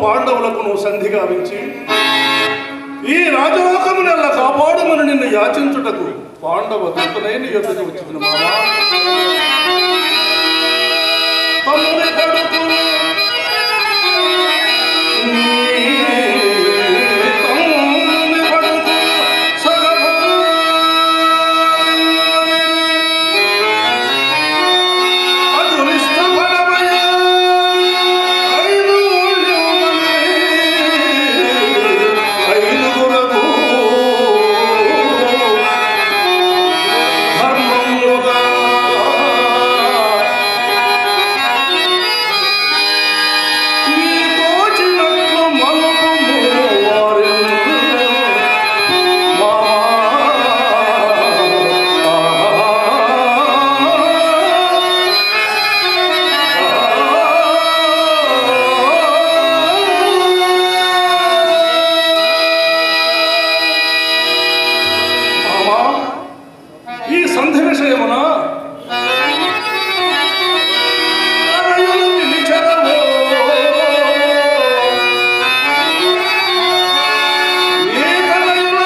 పాండవులకు సంధి గావించి ఈ రాజలోకమునెల్ల కాపాడుమని నిన్ను యాచించుటకు పాండవ దూతనై నీ యొద్దకు వచ్చిన మామా తమ్ముని కొడుకు నీ తమ్ముని కొడుకు సగభాగం అదృష్టపడమయ ఐదు ఐదుగురకు ధర్మముగా నీ తోచినట్లు మలుపుము వారెందు మా మామా, ఈ సంధి విషయమున అరయులు నిలిచెదవో. ఏ తనయులు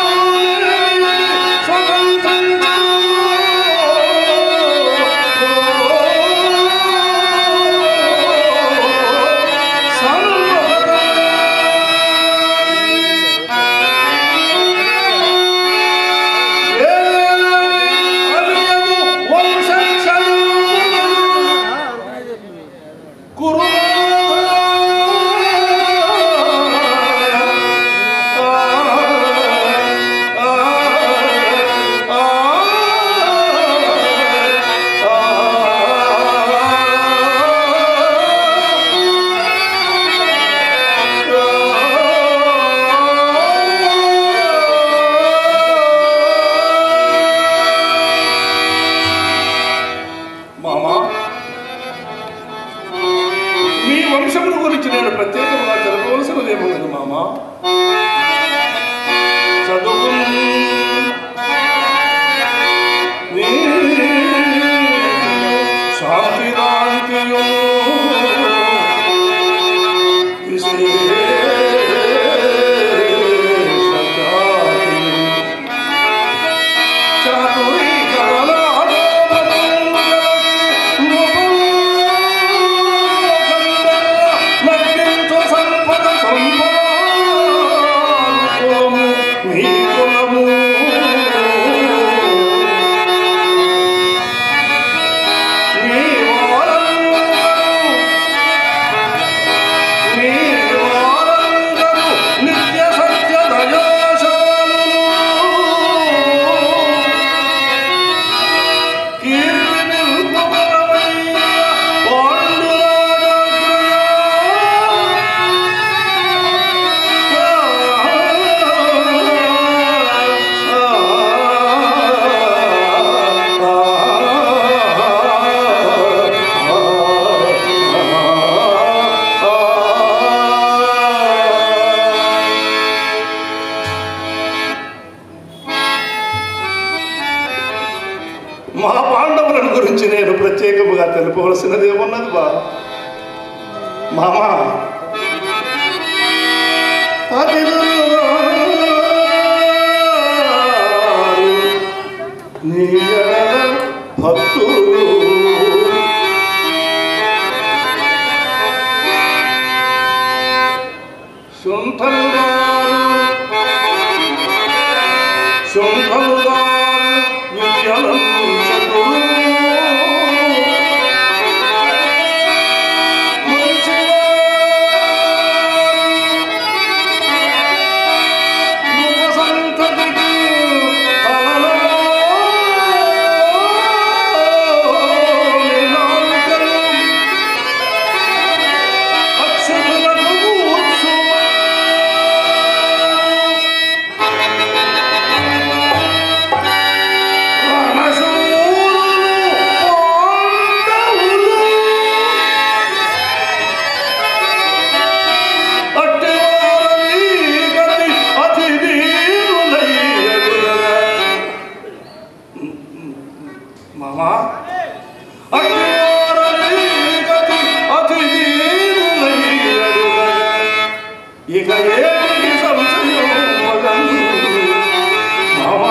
స్వతంత్రులు. మామా మీ వంశముల గురించి నేను ప్రత్యేకంగా తెలుపవలసినది ఏమున్నది మామా చదువు శాంతిరాంతియో విశేష చాతురీ కళలాడో మగ్గించు సంపద సంపాదకులము మీ కులము మీ వారందరూ మీ వారందరూ నిత్య సత్య దయాశాలులు కీర్తి నిల్పుకొనవయ్య మా పాండవులను గురించి నేను ప్రత్యేకముగా తెలుపవలసినది ఏమున్నది బా మామా భక్తులు శుంఠలుగారు శుంఠలుగారు విద్యలంచరు మామా అగ్నివారని గతి అతిథీరులై అడుగగా ఏమిటి సంశయం మగను మామా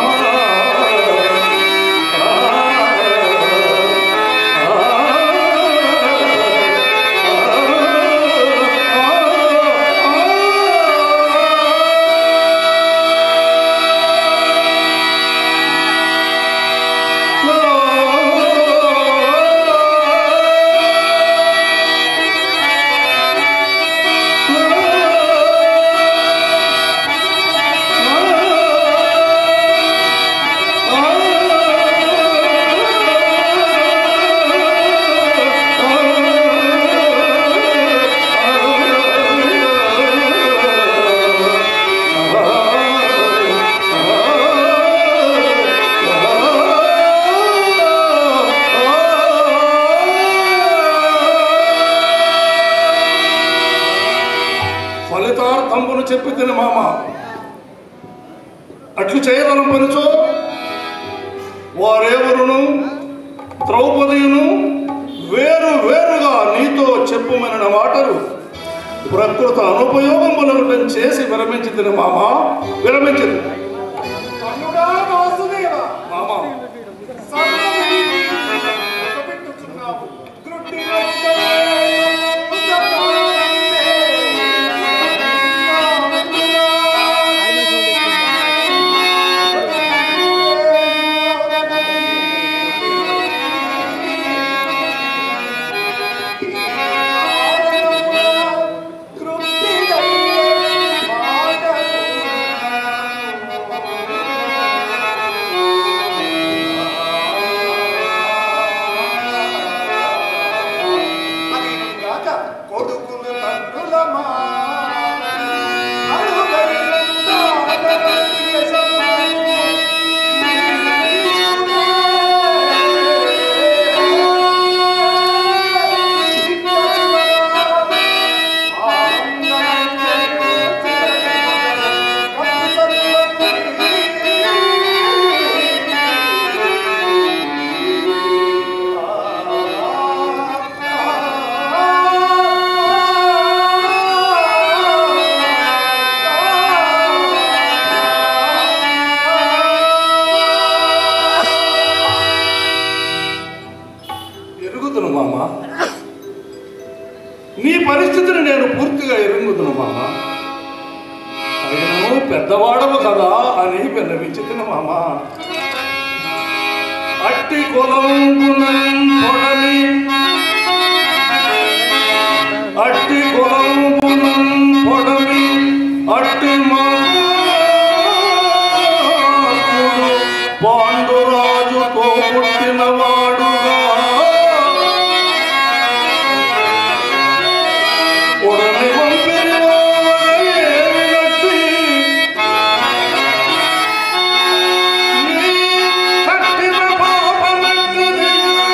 ఫలితార్థంబును చెప్పి తిని మామ అట్లు చేయగలం పనిచో వారెవరును ద్రౌపదియును వేరు వేరుగా నీతో చెప్పుమనిన మాటలు ప్రకృత అనుపయోగములను చేసి విరమించి తిని మామ విరమించింది తమ్ముడా వాసుదేవ మామ సర్వము పెట్టుచున్నావు గ్రుడ్డిలో అదిగాక కొడుకులు తండ్రులమా అడుగైనంతా అడగదేశము. ఎరుగుదును మామ నీ పరిస్థితిని నేను పూర్తిగా ఎరుగుదును మామ అయినను పెద్దవాడవు కదా అని విన్నవించుతున్న మామ అట్టి కులంబునం పొడమి అట్టి కులంబునం పొడమి అట్టి మాకుడు పాండురాజుతో పుట్టినవాడుగా ఉడని పంపినవాడయేమినట్టి నీ కట్టిన పాపమెట్టిది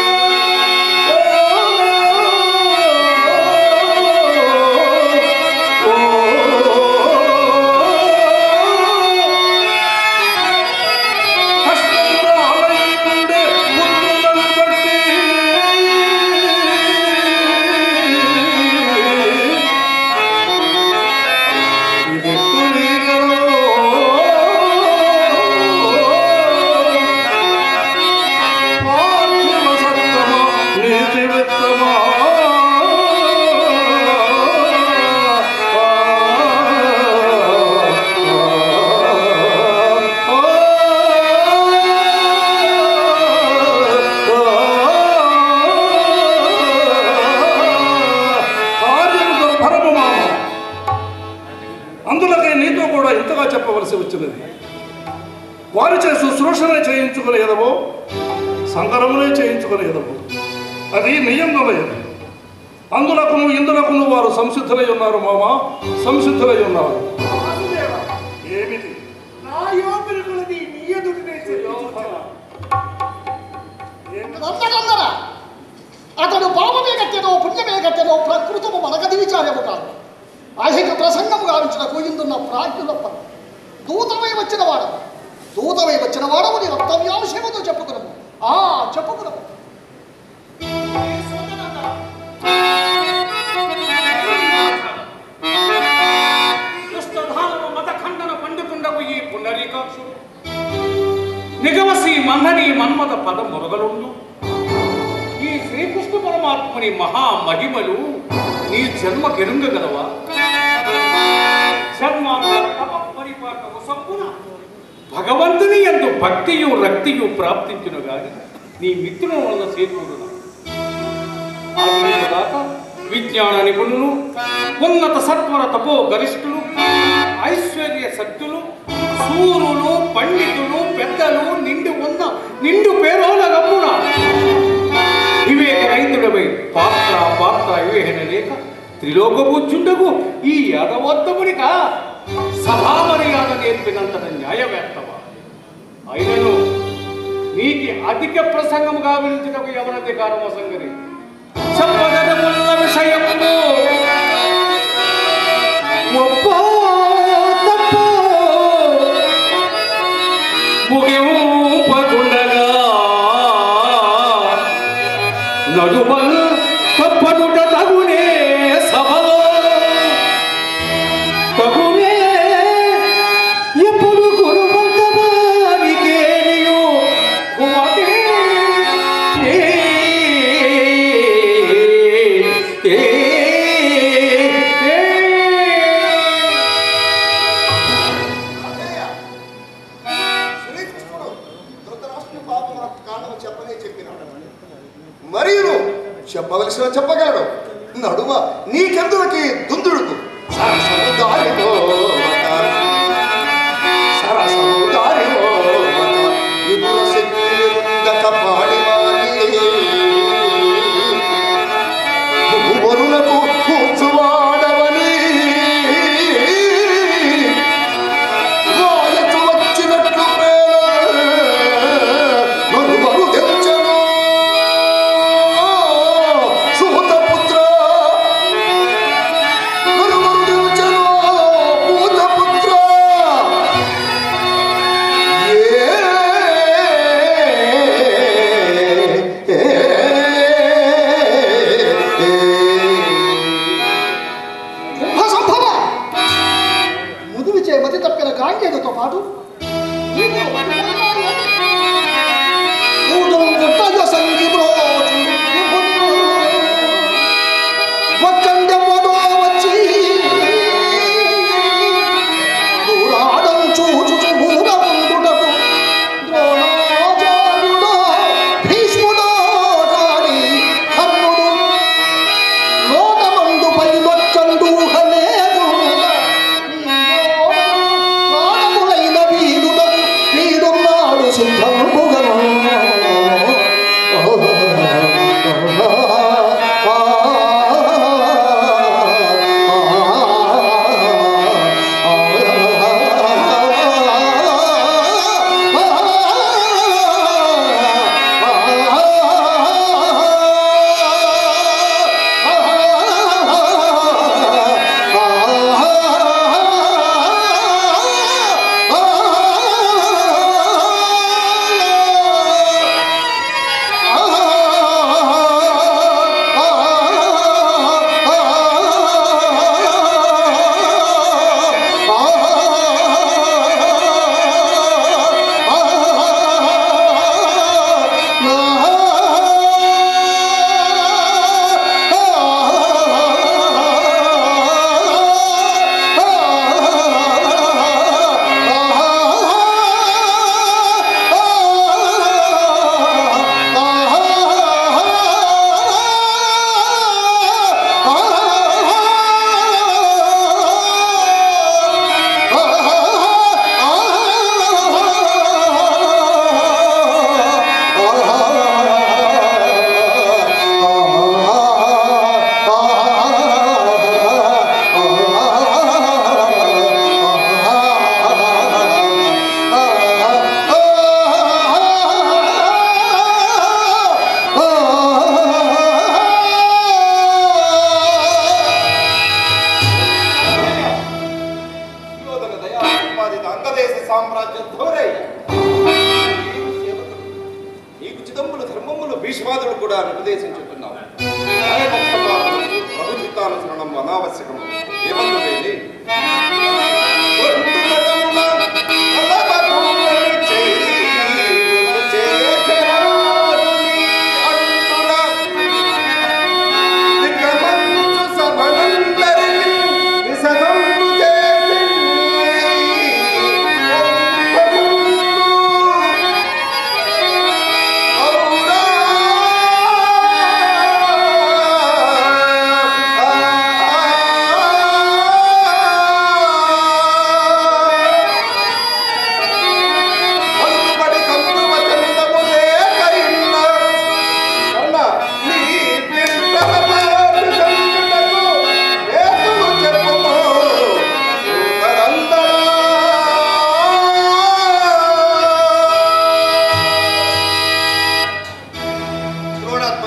ఓ కష్టమురాలయుండే పుత్రులను బట్టి ఇదెట్టు నీగలో పార్థివ సత్తమ నీతి విత్తమా కార్యము దుర్భరము మామ అందులోకే నీతో కూడా ఇంతగా చెప్పవలసి వచ్చినది వారిచే శుశ్రూషనే చేయించుకుని ఎదవో సంగరమునే చేయించుకుని ఎదవో అది నియమమైనది అందులకును ఇందులకును వారు సంసిద్ధులై ఉన్నారు మామ సంసిద్ధులై ఉన్నారు వాసుదేవ ఏమిటి నా యోగులకులది నీ ఎదుటనే చెల్లించుచున్నాను. నందనందన అతడు పాపమే కట్టెనో పుణ్యమే కట్టెనో ప్రకృతము మనగది విచారము కాదు అహిక ప్రసంగము గావించుటకు ఇందున్న ప్రాజ్ఞుల పని దూతమై వచ్చిన వాడవు దూతమై వచ్చిన వాడవు నీ వక్తవ్యాంశముతో చెప్పుకున్నాము ఆ చెప్పుకున్నాము కృష్ణ పద మొరగలుండు ఈ శ్రీకృష్ణ పరమాత్మని మహా మహిమలు నీ జన్మ గెరుంగగలవా జన్మాంతర తప పరిపాకము సంపున భగవంతుని ఎందు భక్తియు రక్తియు ప్రాప్తించును గాని నీ మిత్రుల వల్ల చేకూరును ఆధునికదాకా విజ్ఞాన నిపుణులు ఉన్నత సత్వర తపో గరిష్ఠులు ఐశ్వర్య శక్తులు సూరులు పండితులు పెద్దలు నిండు ఉన్న నిండు పేరోల గమ్మున వివేక రైతుడపై పాత్ర పాత్ర వివేహన లేక త్రిలోక బుద్ధుండకు ఈ యాదవోత్తమునిక సభా మర్యాద నేర్పినంతట న్యాయవేత్తవా అయినను నీకి అధిక ప్రసంగము గావించుటకు ఎవరధికారమో సంగతి చెప్పగలమున్న విషయము ఒప్పో తప్పో ముగింపకుండగా నడుమల్ తప్పనుట తగునే సభలో తగునే ఎప్పుడు గురువంతమానికేనియు కుమటే ఏ ఏ ఏ అన్నయ్య, శ్రీకృష్ణుడు ధృతరాష్ట్రుని పాపములకు కారణం చెప్పనే చెప్పినాడు మరియు చెప్పవలసిన చెప్పగలడు నడుమ నీకెందులకి దుందుడుకు సరసము దారిలో సరసము దారిలో విపుల శక్తి విరుందక పాడిమాని భువనులకు కూర్చువాడవని వాయసు వచ్చినట్లు ప్రేమ మరుమరు తెచ్చను సుహృతపుత్ర మరుమరు తెచ్చను పూతపుత్ర ఏ కుంభ సంభవ ముదివిచే మతి తప్పిన గాంగేయుతో పాటు నీకు కూతురు గుట్టజ సంగి బ్రోచు విభుడు. వచ్చండెవ్వడో వచ్చి దూరాడం చూచుచు మూడముండుటకు ద్రోణాచార్యుడో భీష్ముడో కాని కర్ణుడు లోకమందుపై ప్రాణములైన వీరుడకు వీడున్నాడు సిద్ధంబుగను సుయోధన దయాపాదిత అంగదేశ సామ్రాజ్య ధోరై నీకు చిదంబులు ధర్మములు భీష్మాదుడు కూడా నిర్దేశించుతున్నావు ప్రభు చిత్తానుసరణం అనావశ్యకము ఏమందు వేలి ఒంటుతనమున అలమకులను చేయి చేసెను.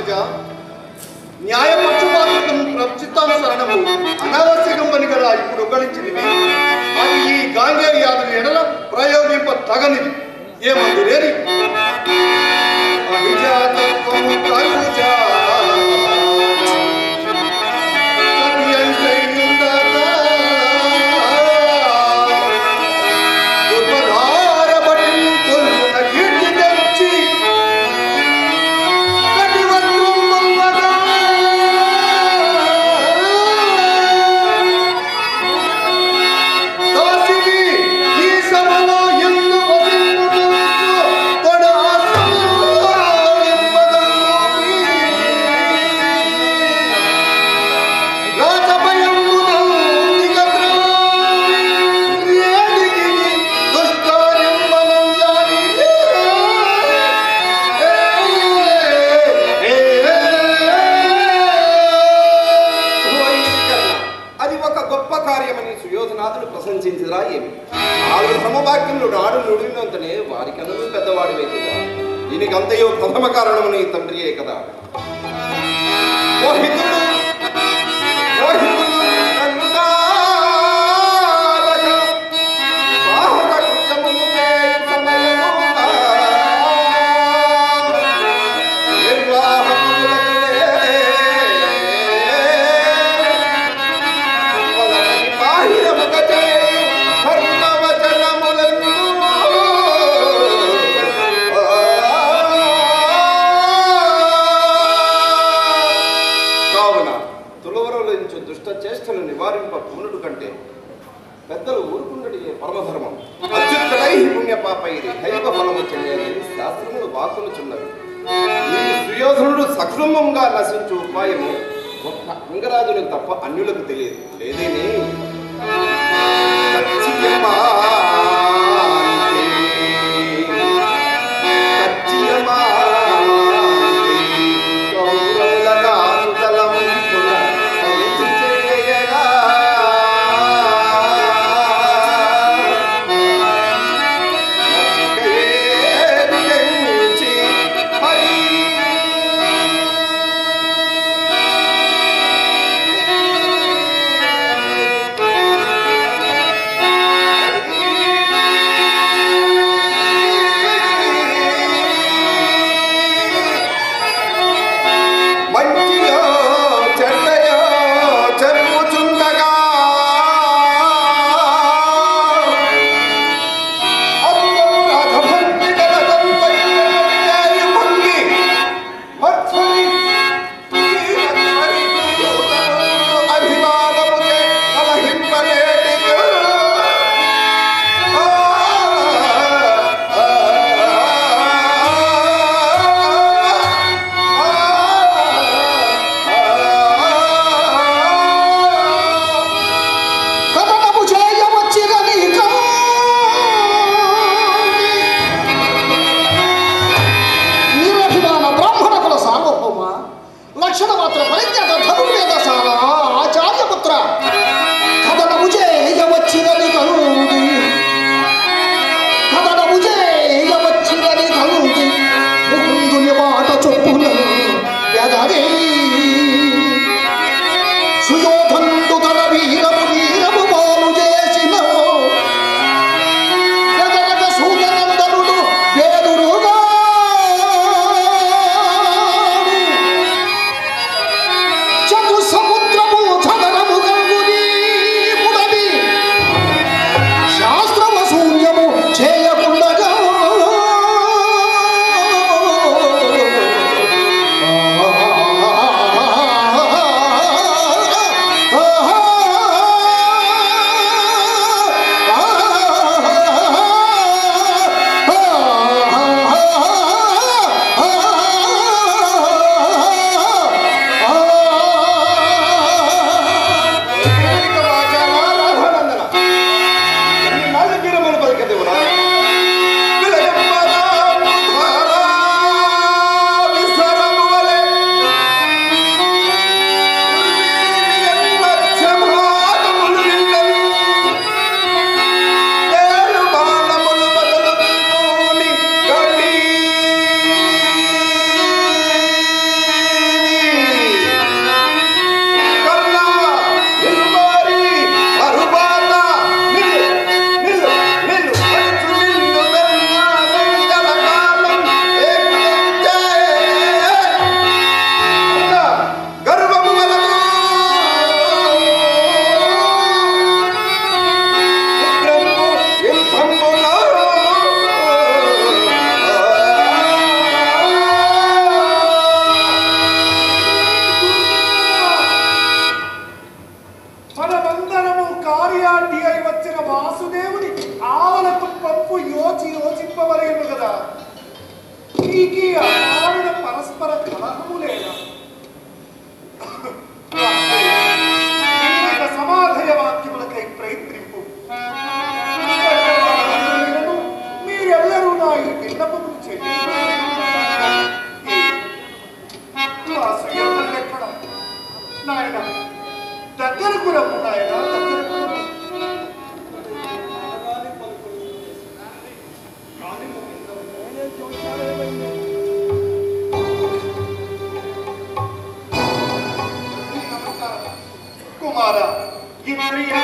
రామానుజ న్యాయ పక్షపాతం ప్రచిత్తానుసరణము అనవశ్యకంబని కదా ఇప్పుడు గణించింది అది ఈ గాంధేయాదుని ఎడల ప్రయోగింప తగనిది ఏమందు లేని అభిజాతత్వము కలుజా. సత్యంకైయుండగా. దుర్మధారబడి కొల్లున కీర్తి తెచ్చి వైదికరణ. అది ఒక గొప్ప కార్యమని సుయోధనాథుడు ప్రశంసించరా ఏమి ఆవిడ సమవాక్యములు నాడు నుడినంతనే వారికనను పెద్దవాడి వైద్యుగా దీనికి అంతయో ప్రథమ కారణమని తండ్రియే కదా మోహితుడు మోహితుడు కన్నుతారక వాహక కృత్యమును చేయు సమయమున కావున తులవరలించు దుష్ట చేష్టలు నివారింప పూనుడు కంటే పెద్దలు ఊరుకుండటి పరమధర్మం అత్యుత్తడై పుణ్య పాపైరి దైవ ఫలము చెందేది శాస్త్రములు వాకులుచున్నవి ఈ సుయోధనుడు సకుటుంబంగా నశించు ఉపాయము ఒక్క అంగరాజులకు తప్ప అన్యులకు తెలియదు లేదేనే హరి పరస్పర కలహము లేదా ఇక సమాధయ వాక్యములకై ప్రయత్నింపు మీరెల్లరూ నా ఈ విన్నపములు చేయండి ఎక్కడ నాయన దగ్గరకు రమ్ము నాయన దగ్గరకు రమ్ము కుమార ఇంద్రియ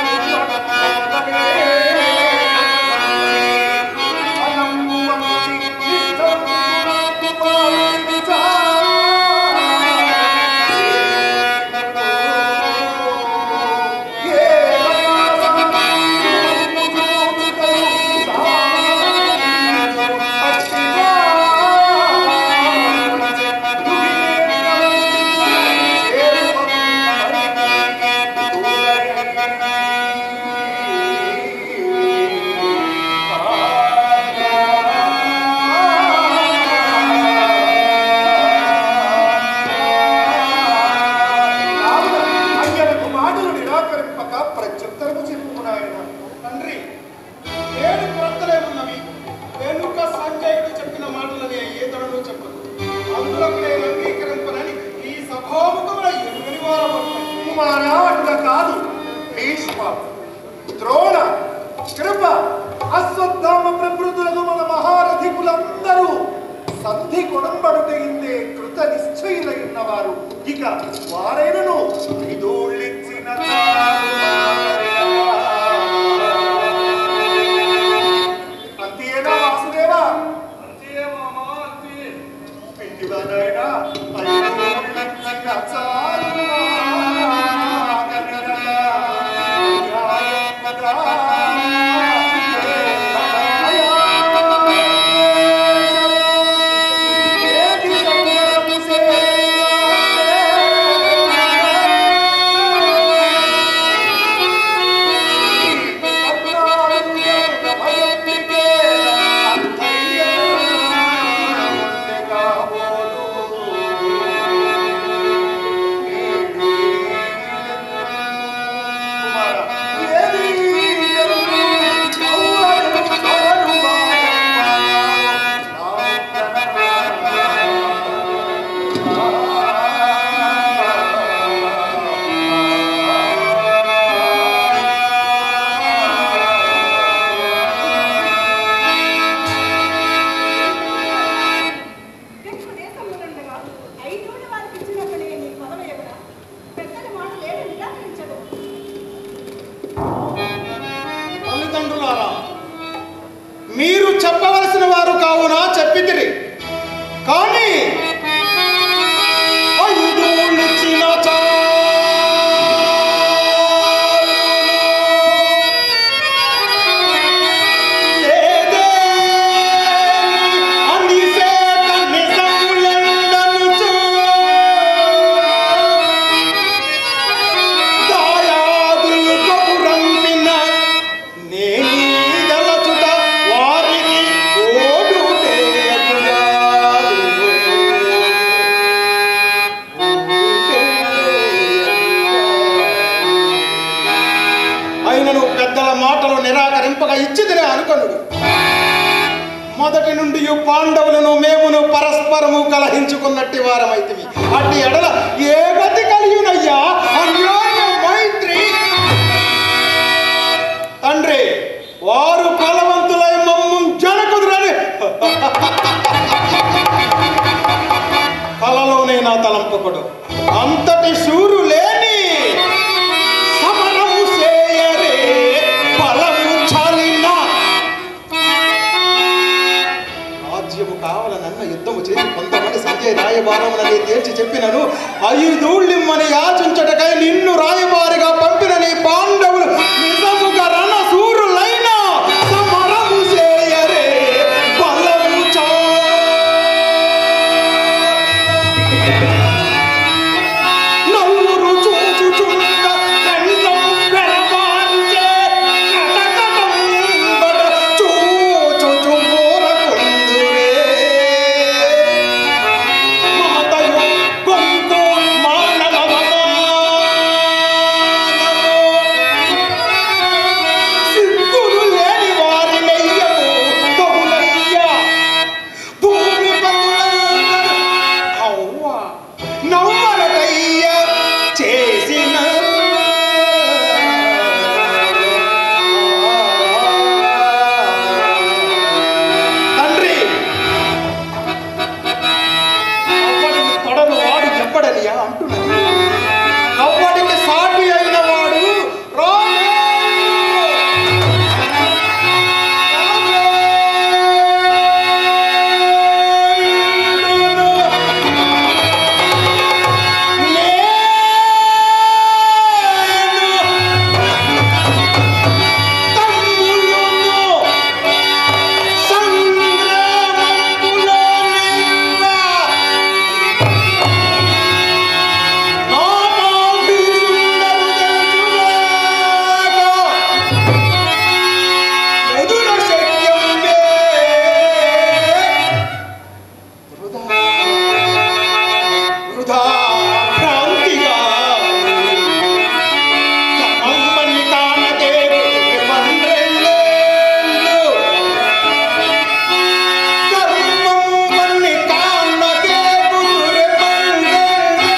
అయ్యనకు మాటలు నిరాకరింపక ప్రత్యుత్తరము చెప్పుకున్నాయన తండ్రి ఏడు కొరతలేమున్నవి వెనుక సంజయుడు చెప్పిన మాటలని ఏతడను చెప్పదు అందులకు నేను అంగీకరింపనని ఈ సభాముఖముల ఎరుగని వారమన్నాయి కుమారా అట్లా కాదు భీష్మ ద్రోణ కృప అశ్వత్థామ ప్రకృతులకు మన మహారథికులందరూ సంధి కొడంబడుటయిందే కృత నిశ్చయులైనవారు ఇక వారైనను విధూళించిన అంతేనా వాసుదేవా అంతే మామా అంతే పిండివాడైనా ఐదూళ్ళించిన చాలు తెలుగు దేశంలో ఉండగా ఐదోడు వారికి ఇచ్చినప్పుడే నీ పదవి ఎగురా పెద్దల మాట లేని నిరాకరించదు తల్లిదండ్రులారా మీరు చెప్పవలసిన వారు కావున చెప్పితిరి కానీ ఐదోళ్ళిచ్చిన చాలును. లేదే అనిసేత నిజములందనుచు. దాయాదులు కబురంపిన నేనీదలచుట వారికి అయినను పెద్దల మాటలు నిరాకరింపగా ఇచ్చిదిలే అనుకొనుడు మొదటి నుండి పాండవులను మేమును పరస్పరము కలహించుకున్నట్టి వారమైతివి అట్టి ఎడల ఏ గతి కలిగినయ్యా అన్యోన్య మైత్రి తండ్రి వారు బలవంతులై మమ్ము జనకుదురని కలలోనే నా తలంపకుడు అంతటి శూరు లేని సమరము చేయరే బలము చాలిన రాజ్యము కావాలనన్న యుద్ధము చేసి కొంతమంది సంజయ్ రాయబారమునని తేల్చి చెప్పినను ఐదూళ్ళిమ్మని యాచించటకై నిన్ను రాయబారిగా పంపిన నీ పాండవులు నిజముగా రణ సూరులైన సమరము చేయరే బలము చాలిన నలుగురు చూచుచుండ కంఠం వెలవాల్చే కటకటంబడ చూచుచు ఊరకుందురే. మమ పడను వాడు ఎవ్వడనియా అంటున్నది కవ్వడికి సాటి అయిన వాడు రాముడు. వృధా భ్రాంతిగా కర్మమ్మని కానదే పన్నెండేళ్ళు. కర్మమ్మని కానదే గుర్రె పన్నెండేళ్ళు.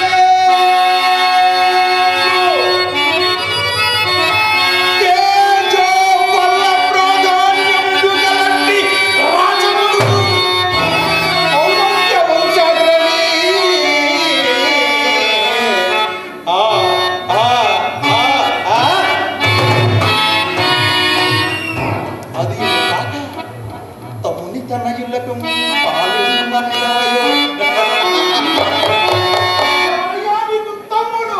తేజో బల ప్రాధాన్యములు గలట్టి రాజములు ఔన్నత్య వంశాగ్రణి. ఆ, ఆ, ఆ, ఆ. అది కాక తమ్ముని తనయులకు పాలుమన్నాయో. అయ్యా, నీకు తమ్ముడు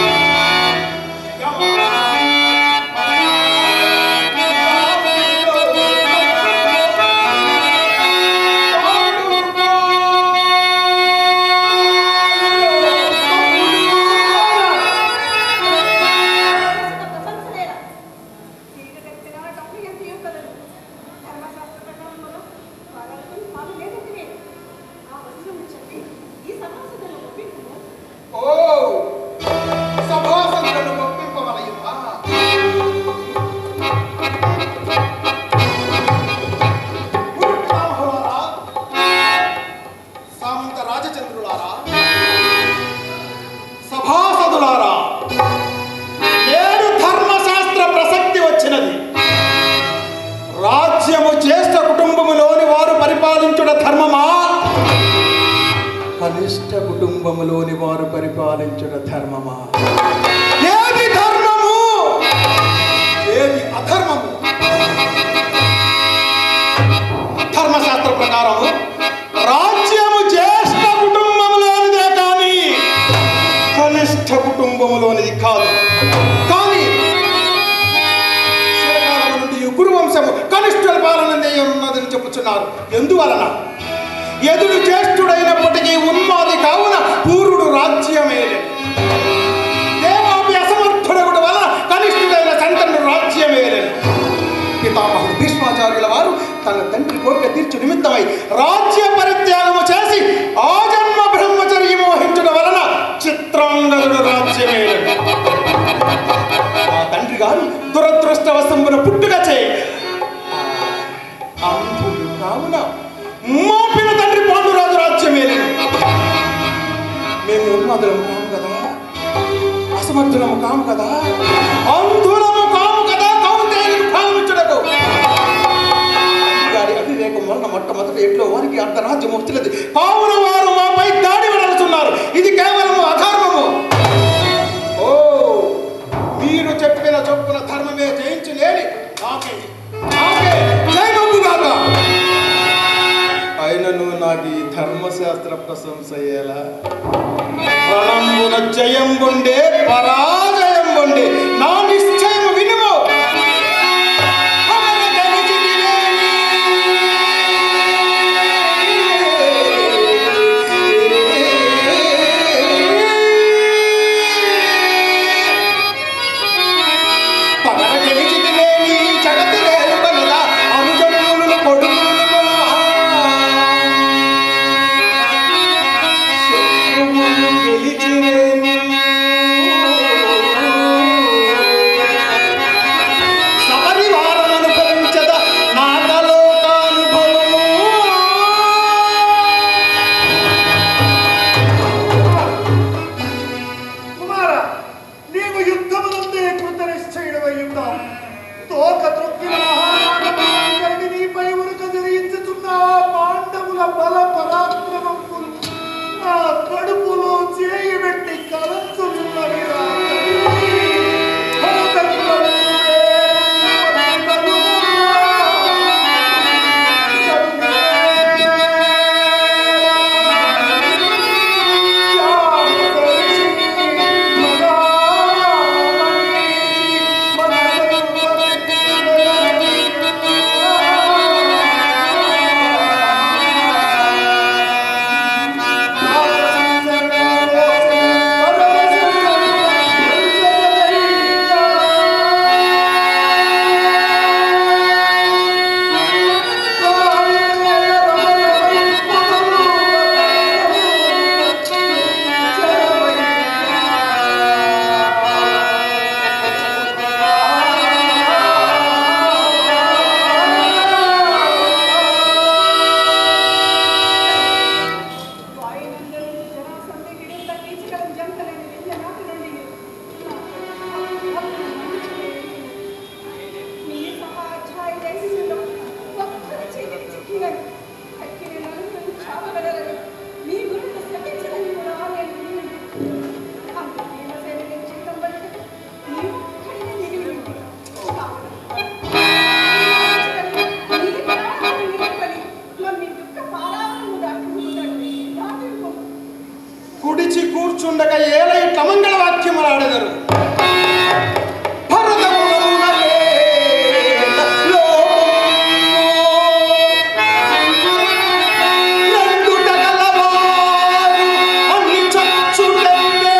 తప్పనిసరిగా తీగగట్టిన డబ్బు ఎంత ఇవ్వగలరు ధర్మశాస్త్ర ప్రకారంలో వాళ్ళకు పాలు లేదంటే ఆ వచనం చెప్పి ఈ సమాసంలో ఒప్పింపును ఓ సభాసదులను ఒప్పింపవలయుమా గురుపితామహులారా, సామంత రాజచంద్రులారా సభాసదులారా నేడు ధర్మశాస్త్ర ప్రసక్తి వచ్చినది రాజ్యము జ్యేష్ఠ కుటుంబములోని వారు పరిపాలించుట ధర్మమా కనిష్ట కుటుంబములోని వారు పరిపాలించుట ధర్మమా ఏది ధర్మము ఏది అధర్మము ధర్మశాస్త్ర ప్రకారము రాజ్యము జ్యేష్ఠ కుటుంబములోనిదే కానీ కనిష్ట కుటుంబములోనిది కాదు కానీ చిరకాలము నుండి ఈ గురు వంశము కనిష్ఠుల పాలననే ఉన్నదని చెప్పుచున్నారు ఎందువలన ఎదుడు జ్యేష్ఠుడైనప్పటికీ ఉన్మాది కావున పూర్వుడు రాజ్యమే దేవాపి అసమర్థుడగుడు వలన కనిష్ఠుడైన సంతనుడు రాజ్యమే పితామహుడు భీష్మాచార్యుల వారు తన తండ్రి కోరిక తీర్చు నిమిత్తమై రాజ్య పరిత్యాగము చేసి ఆజన్మ బ్రహ్మచర్యము వహించడం వలన చిత్రాంగదుడు రాజ్యమే ఆ తండ్రి గారు దురదృష్టవశంబున పుట్టుక చే అంధులు కావున మోపిన తండ్రి పాండురాజు రాజ్యమే మేము ఉన్మదులము కాము కదా అసమర్థులము కాము కదా అంధులము కాము కదా కౌంతేయుడు భావించుటకు గారి అవివేకం వలన మొట్టమొదటి ఎట్లో వారికి అర్ధరాజ్యం వచ్చినది కావున వారు మాపై దాడి వెడలుతున్నారు ఇది కేవలం అధర్మము ఓ మీరు చెప్పిన చొప్పున ధర్మమే జయించి లేని నాకే నాకే జయమగ్గుగాక అయినను నాకు ఈ ధర్మశాస్త్ర ప్రశంస ఎలా రణంబున జయం ఉండే పరాజయం ఉండే నా నిశ్చయము వినుము అవన పగల గెలిచితిలేని జగతి లేదు కలదా అనుజములను కొడుకులను కొలువా. శత్రువులు గెలిచిరేను కుడిచి కూర్చుండగా ఏల ఇట్ల మంగళ వాక్యములాడెదరు భరతములమున లేల లోకము. రెండుట గలవారు అన్ని చచ్చుటెందే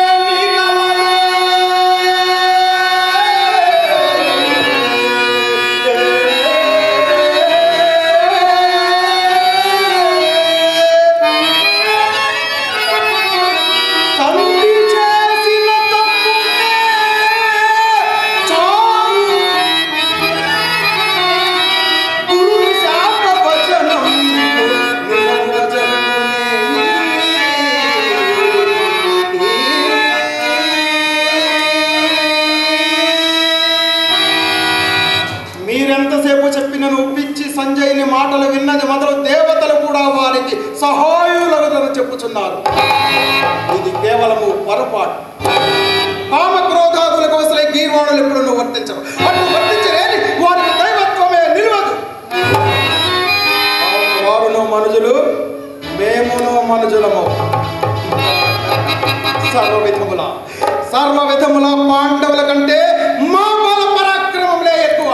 తండ్రి చేసిన తప్పునే చాలు గురుని శాప వచనం నిజముగా జరుగునే. మీరెంతసేపు చెప్పినను పిచ్చి సంజయ్ని మాటలు విన్నది మొదలు దేవతలు కూడా వారికి సహాయులగుదని చెప్పుచున్నారు ఇది కేవలము పొరపాటు కామక్రోధాదులకు వసలే గీర్వాణులు ఎప్పుడు నువ్వు వర్తించవు అటు వర్తించలేని వారికి దైవత్వమే నిలవదు కావున వారును మనుజులు మేమును మనుజులము సర్వ విధముల సర్వ విధముల పాండవుల కంటే మా బల పరాక్రమంలే ఎక్కువ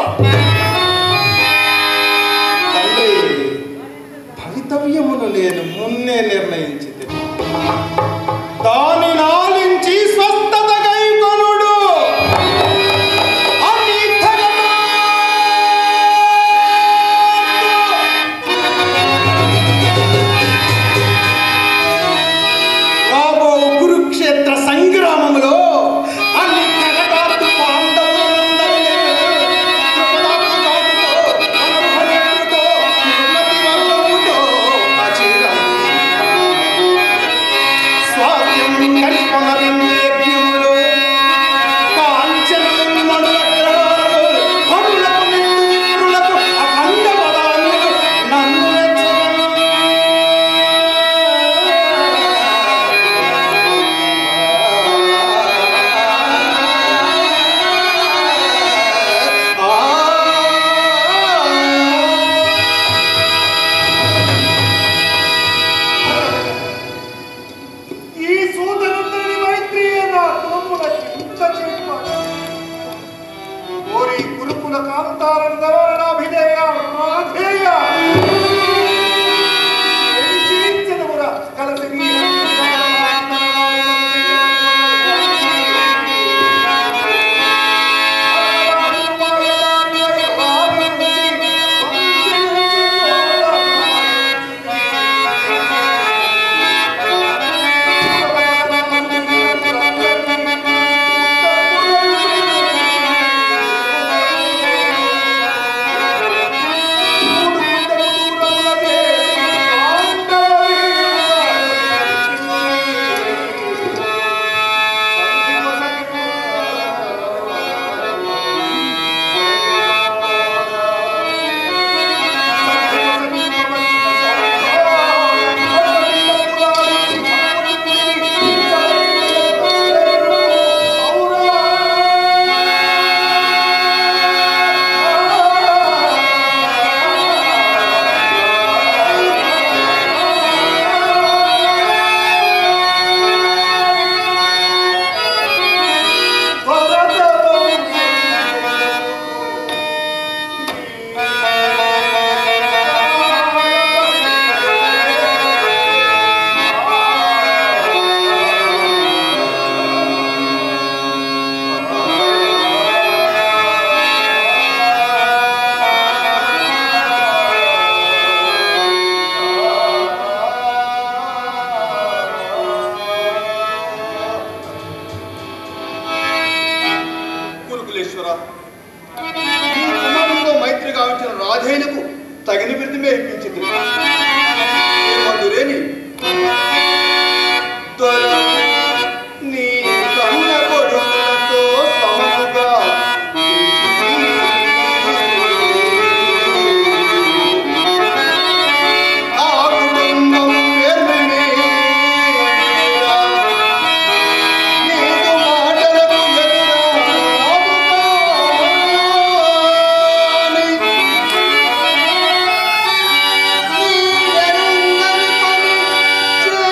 తండ్రి భవితవ్యమును నేను మున్నే నిర్ణయించింది దాని నాలించి స్వస్థత గైకొనుడు అన్ని ధరలు రాబో కురుక్షేత్ర సంగ్రామములో అన్ని కరటార్పు పాండవులందరినీ త్రిపదాత్మకాదుతో, అనుభవేంద్రుతో, ఉన్నతి వర్గముతో అచిరం. స్వాస్థ్యం కనికొనరిందేభ్యములు, కాంచనములు మణులగ్రహాలు, హరులకు నిట్టూరులకు అఖండ పదాలు నన్ను నెచ్చగను. ఈ సూదరుందరి మైత్రియే నా కులముల చింత చెప్పాడు ఓరి కురుకుల కాంతారం గవర్ణాభిధేయ రాధేయ ఏమి జీవించదవురా కలసి నీ కురుకులేశ్వర కుమారుతో మైత్రి గావించిన రాధేయులకు తగిన బిరుదుమే ఇప్పించింది మధురేని నీ కన్న కొడుకులతో సమముగా ఆ కుటుంబం పేరు మీద నీకు మాటలకు ఎదురాని నీవెరుంగని పని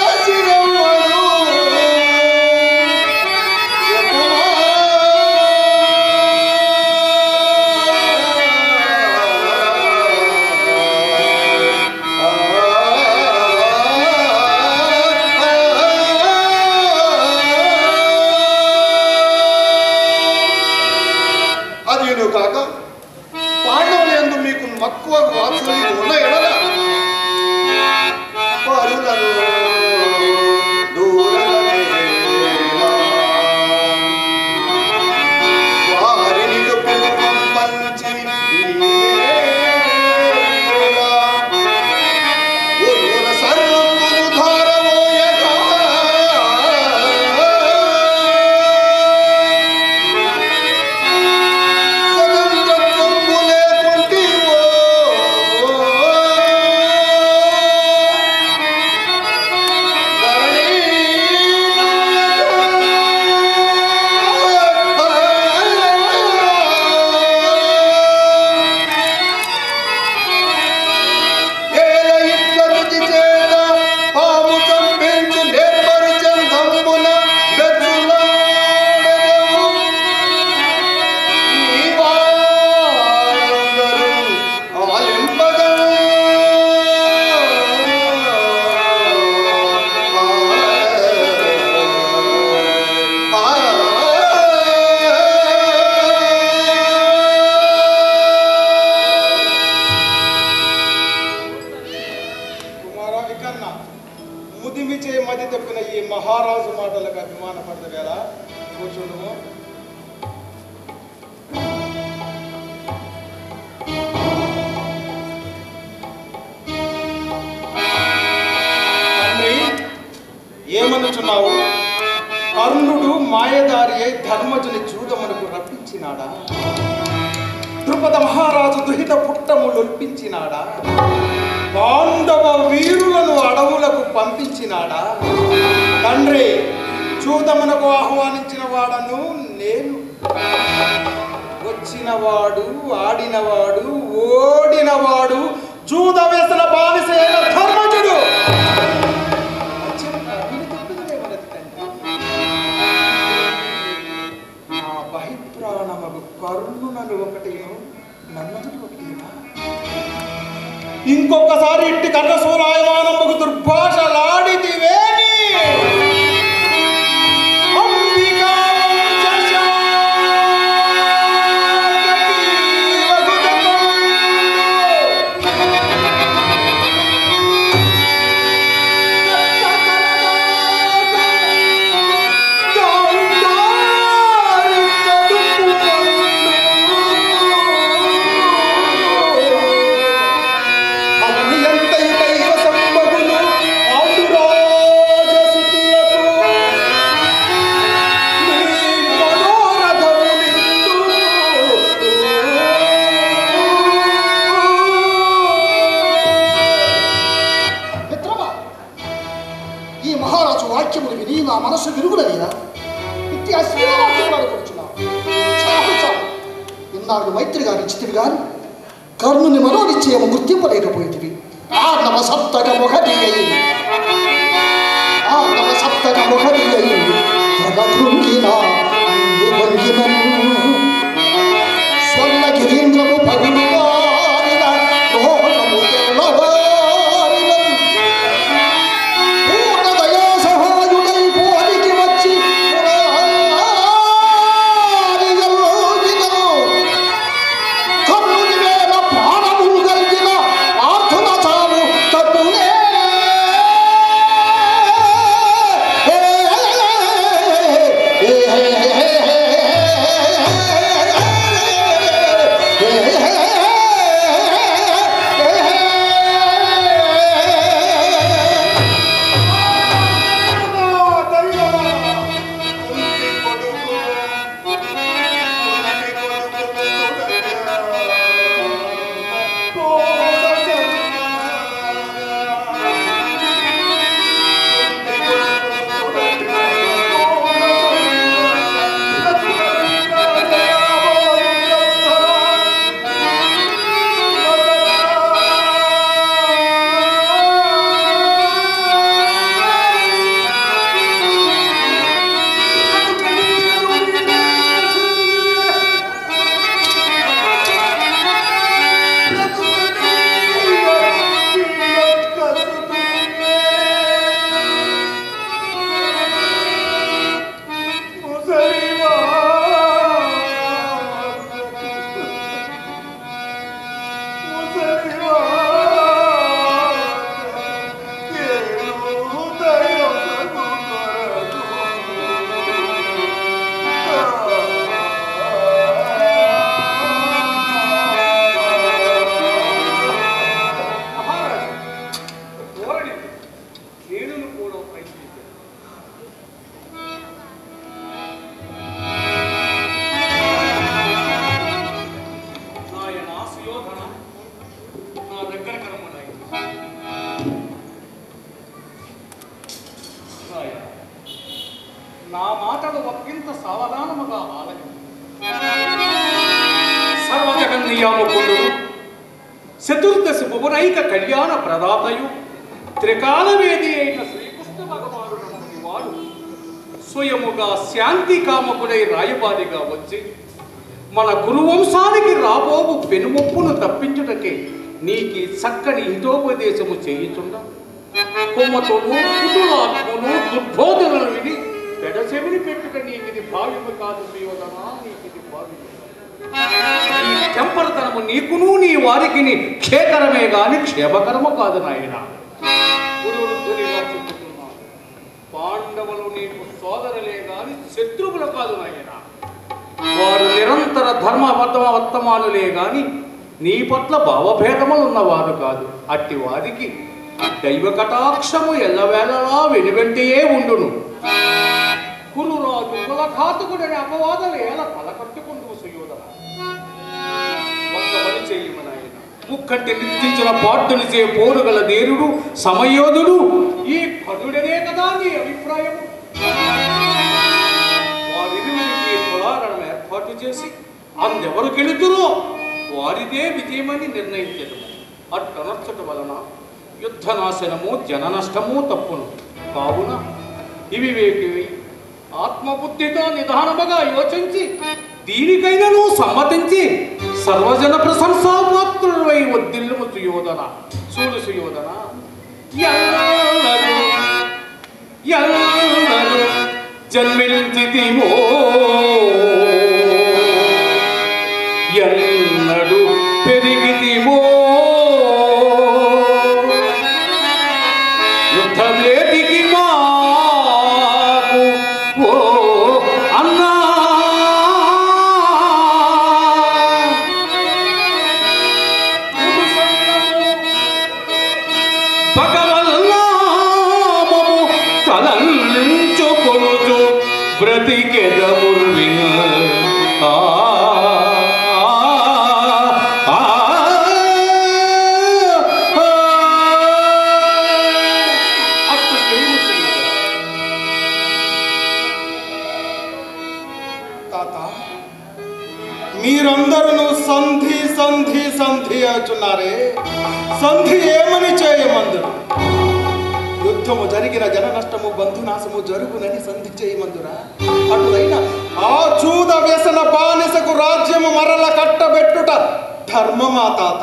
మతి తప్పిన ఈ మహారాజు మాటలకు అభిమానపడదవేలా కూర్చుండము తండ్రి ఏమనుచున్నావు కర్ణుడు మాయదారి అయి ధర్మజుని చూడమనకు రప్పించినాడా ద్రుపద మహారాజు దుహిత పుట్టము లొల్పించినాడా పాండవ వీరులను అడవులకు పంపించినాడా తండ్రి చూదమునకు ఆహ్వానించిన వాడను నేను వచ్చినవాడు ఆడినవాడు ఓడినవాడు జూద వ్యసన బానిసైన ధర్మజుడు అచ్చం కర్ణుని తప్పిదనేమన్నది తండ్రి. నా బహిప్రాణమగు కర్ణునను ఒకటేను నన్నదుడు ఒకటేనా ఇంకొకసారి ఇట్టి కర్ణ సూరాయమానమ్మకు దుర్భాషలాడితివేని అంబికా అవని ఎంతయు దైవ సంభగులు ఆండురాజసుతులకు నీ మనోరథములిందు. మిత్రమా ఈ మహారాజు వాక్యములు విని నా మనసు విరుగునయ్యా ఇట్టి అశ్లీల వాక్యములు అనుకుంటున్నావు చాలు చాలు ఇన్నాడు మైత్రి గారి ఇచ్చితివి గాని కర్ణుని మనోనిశ్చయము గుర్తింపలేకపోయింది ఆర్ణవ సప్తక ముఖటి అయి ఆర్ణవ సప్తక ముఖటి అయి జగకృంగిన భంగినను స్వర్ణ గిరీంద్రము పగులు వారిన లోకము తెల్లవారినను పూర్ణదయా సహాయుడై పోరికి వచ్చి పురాణిగలోగినను. కర్ణుని వేల ప్రాణములు కలిగిన ఆర్ధున చావు కన్నునే. మహారాజు ధోరణి నేను కూడా ప్రయత్నించాను నాయన సుయోధన నా దగ్గర కరమన్నాయి నాయన నా మాటలు ఒక్కింత సావధానముగా ఆలయం సర్వజగన్నియామకుడు చతుర్దశి భువనైక కళ్యాణ ప్రదాతయు త్రికాలవేది అయిన శ్రీకృష్ణ భగవానుడు వాడు స్వయముగా శాంతి కామకుడై రాయబారిగా వచ్చి మన గురువంశానికి రాబోవు పెనుముప్పును తప్పించుటకే నీకి చక్కని హితోపదేశము చేయుచుండ కొమ్మతులు కుటులాత్మను దుర్బోధనలు విని పెడచెవిని పెట్టుక నీకిది భావ్యము కాదు సుయోధనా నీకిది భావ్యము ఈ చెంపరతనము నీకును నీ వారికి క్షేకరమే గాని క్షేమకరము కాదు నాయన గురువృద్ధునిగా చెప్పుతున్నాను పాండవులు నీకు సోదరులే గాని శత్రువులు కాదు నాయన వారు నిరంతర ధర్మబద్ధ వర్తమానులే గాని నీ పట్ల భావభేదములు ఉన్నవారు కాదు అట్టి వారికి దైవ కటాక్షము ఎల్లవేళలా వెనువెంటయే ఉండును కురురాజు కులఘాతుకుడని అపవాదం ఎలా తలకట్టుకుంటూ సుయోధన ఒక్క పని చెయ్యము నాయన ముక్కంటి నిర్దించిన పాట్టుని చే పోరుగల దేరుడు సమయోధుడు ఈ కనుడనే కదా నీ అభిప్రాయము వారిరువురికి కులాలను ఏర్పాటు చేసి అందెవరు గెలుతురో వారిదే విజయమని నిర్ణయించదు అట్టనర్చట వలన యుద్ధ నాశనము జన నష్టము తప్పును కావున ఇవి వేకివి ఆత్మబుద్ధితో నిదానముగా యోచించి దీనికైనను సమ్మతించి సర్వజన ప్రశంసాపాత్రుడై వద్దిల్లుము సుయోధన చూడు సుయోధన ఎల్లరూ ఎల్లరూ జన్మించితిమో ఎన్నడు పెరిగితిమో యుద్ధమేటికి మాకు ఓ అన్నా భగవల్లామము తలంచుకొనుచు బ్రతికెదముర్విన ఆ ఆ, ఆ, అట్లు చేయుము తాత మీరందరూ సంధి సంధి సంధి అంటున్నారే సంధి ఏమని చేయమందురు యుద్ధము జరిగిన జన నష్టము బంధునాశము జరుగునని సంధి చేయమందురా అటులైన ఆ చూద వ్యసన బానిసకు రాజ్యము మరల కట్టబెట్టుట ధర్మమా తాత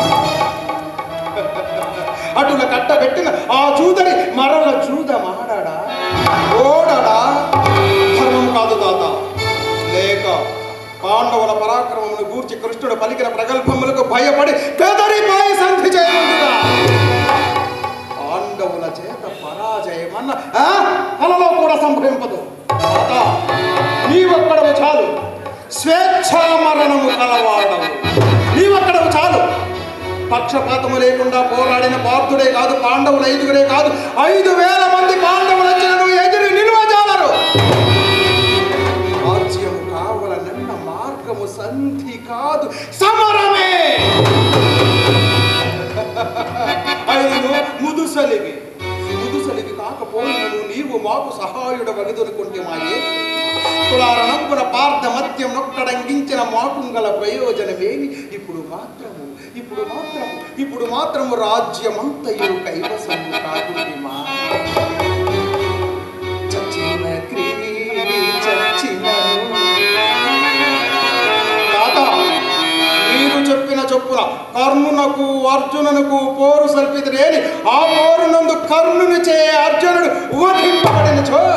అటుల కట్టబెట్టిన ఆ చూదని మరల చూద మాడాడా ఓడడా ధర్మం కాదు తాత లేక పాండవుల పరాక్రమమును గూర్చి కృష్ణుడు పలికిన ప్రగల్భములకు భయపడి బెదరిపోయి సంధి చేయమందుగా పాండవుల చేత పరాజయమన్న ఆ, కలలో కూడా సంభవింపదు తాత నీవొక్కడవు చాలు స్వేచ్ఛా మరణము కలవాడవు నీవొక్కడవు చాలు పక్షపాతము లేకుండా పోరాడిన పార్థుడే కాదు పాండవులు ఐదుగురే కాదు ఐదు వేల మంది పాండవులు వచ్చినను ఎదురు నిలువజాలరు రాజ్యము కావలనన్న మార్గము సంధి కాదు సమరమే అయినను ముదుసలివి ముదుసలివి కాకపోయినను నీవు మాకు సహాయుడు వగదొనుకుంటే మాయే తులారణంపున పార్థ మద్యం నొక్కడంగించిన మాకుంగల ప్రయోజనమేమి ఇప్పుడు మాత్రము ఇప్పుడు మాత్రము ఇప్పుడు మాత్రము రాజ్యమంతయు కైవసము కాకుండిమా చచ్చిన క్రిమి చచ్చినను తాత మీరు చెప్పిన చొప్పున కర్ణునకు అర్జునునకు పోరు సల్పితేని ఆ పోరునందు కర్ణుని చే అర్జునుడు వధింపబడిన చో